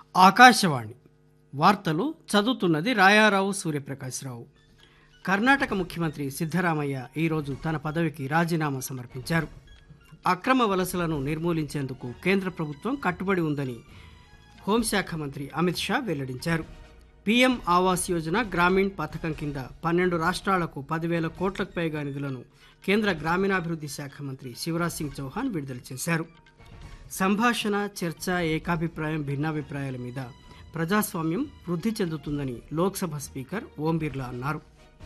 ఆకాశవాణి వార్తలు చదువుతున్నది రాయారావు సూర్యప్రకాశ్రావు కర్ణాటక ముఖ్యమంత్రి సిద్ధరామయ్య ఈరోజు తన పదవికి రాజీనామా సమర్పించారు అక్రమ వలసలను నిర్మూలించేందుకు కేంద్ర ప్రభుత్వం కట్టుబడి ఉందని హోంశాఖ మంత్రి అమిత్ షా వెల్లడించారు పీఎం ఆవాస్ యోజన గ్రామీణ్ పథకం కింద పన్నెండు రాష్ట్రాలకు పదివేల కోట్లకు పైగా నిధులను కేంద్ర గ్రామీణాభివృద్ధి శాఖ మంత్రి శివరాజ్ సింగ్ చౌహాన్ విడుదల చేశారు సంభాషణ చర్చ ఏకాభిప్రాయం భిన్నాభిప్రాయాల మీద ప్రజాస్వామ్యం వృద్ధి చెందుతుందని లోక్సభ స్పీకర్ ఓం బిర్లా అన్నారు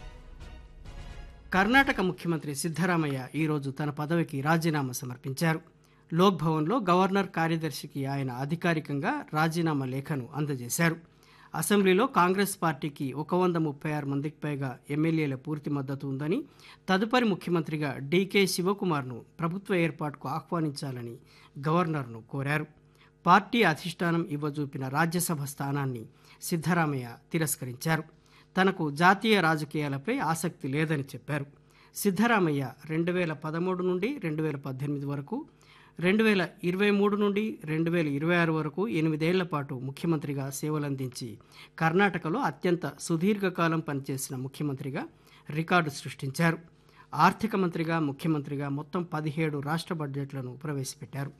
కర్ణాటక ముఖ్యమంత్రి సిద్ధరామయ్య ఈరోజు తన పదవికి రాజీనామా సమర్పించారు లోక్ భవన్లో గవర్నర్ కార్యదర్శికి ఆయన అధికారికంగా రాజీనామా లేఖను అందజేశారు అసెంబ్లీలో కాంగ్రెస్ పార్టీకి ఒక వంద ముప్పై ఆరు మందికి పైగా ఎమ్మెల్యేల పూర్తి మద్దతు ఉందని తదుపరి ముఖ్యమంత్రిగా డీకే శివకుమార్ను ప్రభుత్వ ఏర్పాటుకు ఆహ్వానించాలని గవర్నర్ను కోరారు పార్టీ అధిష్టానం ఇవ్వజూపిన రాజ్యసభ స్థానాన్ని సిద్ధరామయ్య తిరస్కరించారు తనకు జాతీయ రాజకీయాలపై ఆసక్తి లేదని చెప్పారు సిద్ధరామయ్య రెండు వేల పదమూడు నుండి రెండు వేల పద్దెనిమిది వరకు రెండు వేల ఇరవై మూడు నుండి రెండు వేల ఇరవై ఆరు వరకు ఎనిమిదేళ్ల పాటు ముఖ్యమంత్రిగా సేవలందించి కర్ణాటకలో అత్యంత సుదీర్ఘకాలం పనిచేసిన ముఖ్యమంత్రిగా రికార్డు సృష్టించారు ఆర్థిక మంత్రిగా ముఖ్యమంత్రిగా మొత్తం పదిహేడు రాష్ట్ర బడ్జెట్లను ప్రవేశపెట్టారు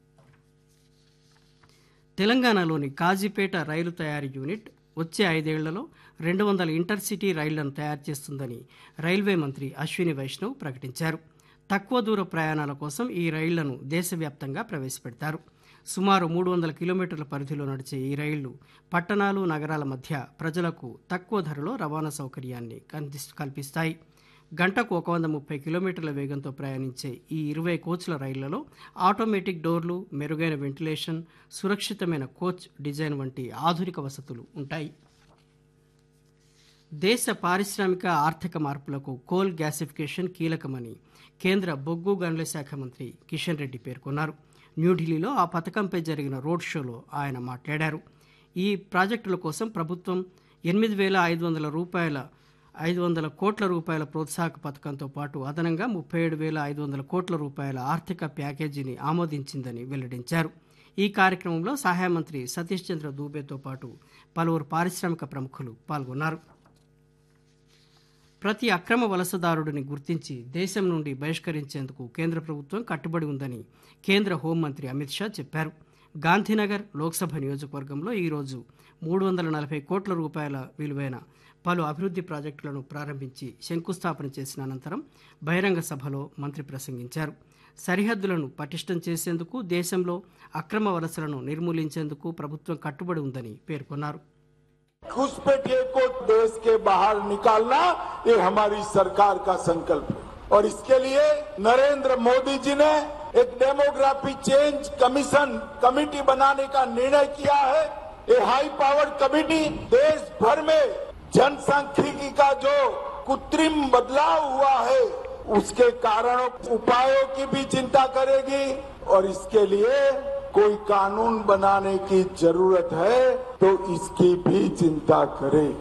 తెలంగాణలోని కాజీపేట రైలు తయారీ యూనిట్ వచ్చే ఐదేళ్లలో రెండు వందల ఇంటర్సిటీ రైళ్లను తయారు చేస్తుందని రైల్వే మంత్రి అశ్విని వైష్ణవ్ ప్రకటించారు తక్కువ దూర ప్రయాణాల కోసం ఈ రైళ్లను దేశవ్యాప్తంగా ప్రవేశపెడతారు సుమారు మూడు వందల కిలోమీటర్ల పరిధిలో నడిచే ఈ రైళ్లు పట్టణాలు నగరాల మధ్య ప్రజలకు తక్కువ ధరలో రవాణా సౌకర్యాన్ని కందిస్- కల్పిస్తాయి గంటకు ఒక వంద ముప్పై కిలోమీటర్ల వేగంతో ప్రయాణించే ఈ ఇరవై కోచ్ల రైళ్లలో ఆటోమేటిక్ డోర్లు మెరుగైన వెంటిలేషన్ సురక్షితమైన కోచ్ డిజైన్ వంటి ఆధునిక వసతులు ఉంటాయి దేశ పారిశ్రామిక ఆర్థిక మార్పులకు కోల్ గ్యాసిఫికేషన్ కీలకమని కేంద్ర బొగ్గు గనుల శాఖ మంత్రి కిషన్ రెడ్డి పేర్కొన్నారు న్యూఢిల్లీలో ఆ పథకంపై జరిగిన రోడ్ షోలో ఆయన మాట్లాడారు ఈ ప్రాజెక్టుల కోసం ప్రభుత్వం ఎనిమిది వేల ఐదు వందల రూపాయల ఐదు వందల కోట్ల రూపాయల ప్రోత్సాహక పథకంతో పాటు అదనంగా ముప్పై ఏడు వేల ఐదు వందల కోట్ల రూపాయల ఆర్థిక ప్యాకేజీని ఆమోదించిందని వెల్లడించారు ఈ కార్యక్రమంలో సహాయ మంత్రి సతీష్ చంద్ర దూబేతో పాటు పలువురు పారిశ్రామిక ప్రముఖులు పాల్గొన్నారు ప్రతి అక్రమ వలసదారుడిని గుర్తించి దేశం నుండి బహిష్కరించేందుకు కేంద్ర ప్రభుత్వం కట్టుబడి ఉందని కేంద్ర హోంమంత్రి అమిత్ షా చెప్పారు గాంధీనగర్ లోక్సభ నియోజకవర్గంలో ఈరోజు మూడు వందల నలభై కోట్ల రూపాయల విలువైన పలు అభివృద్ధి ప్రాజెక్టులను ప్రారంభించి శంకుస్థాపన చేసిన అనంతరం బహిరంగ సభలో మంత్రి ప్రసంగించారు సరిహద్దులను పటిష్టం చేసేందుకు దేశంలో అక్రమ వలసలను నిర్మూలించేందుకు ప్రభుత్వం కట్టుబడి ఉందని పేర్కొన్నారు घुसपैठिए को देश के बाहर निकालना ये हमारी सरकार का संकल्प है और इसके लिए नरेंद्र मोदी जी ने एक डेमोग्राफी चेंज कमीशन कमेटी बनाने का निर्णय किया है ये हाई पावर कमेटी देश भर में जनसांख्यिकी का जो कृत्रिम बदलाव हुआ है उसके कारणों उपायों की भी चिंता करेगी और इसके लिए कोई कानून बनाने की जरूरत है तो इसकी भी चिंता करेगी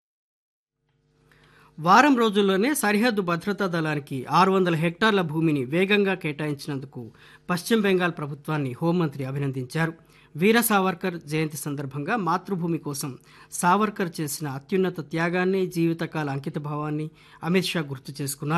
వారం రోజుల్లోనే సరిహద్దు భద్రతా దళానికి ఆరు వందల హెక్టార్ల భూమిని వేగంగా కేటాయించినందుకు పశ్చిమ బెంగాల్ ప్రభుత్వాన్ని హోంమంత్రి అభినందించారు వీర సావర్కర్ జయంతి సందర్భంగా మాతృభూమి కోసం సావర్కర్ చేసిన అత్యున్నత త్యాగాన్ని జీవితకాల అంకితభావాన్ని అమిత్ షా గుర్తు చేసుకున్నారు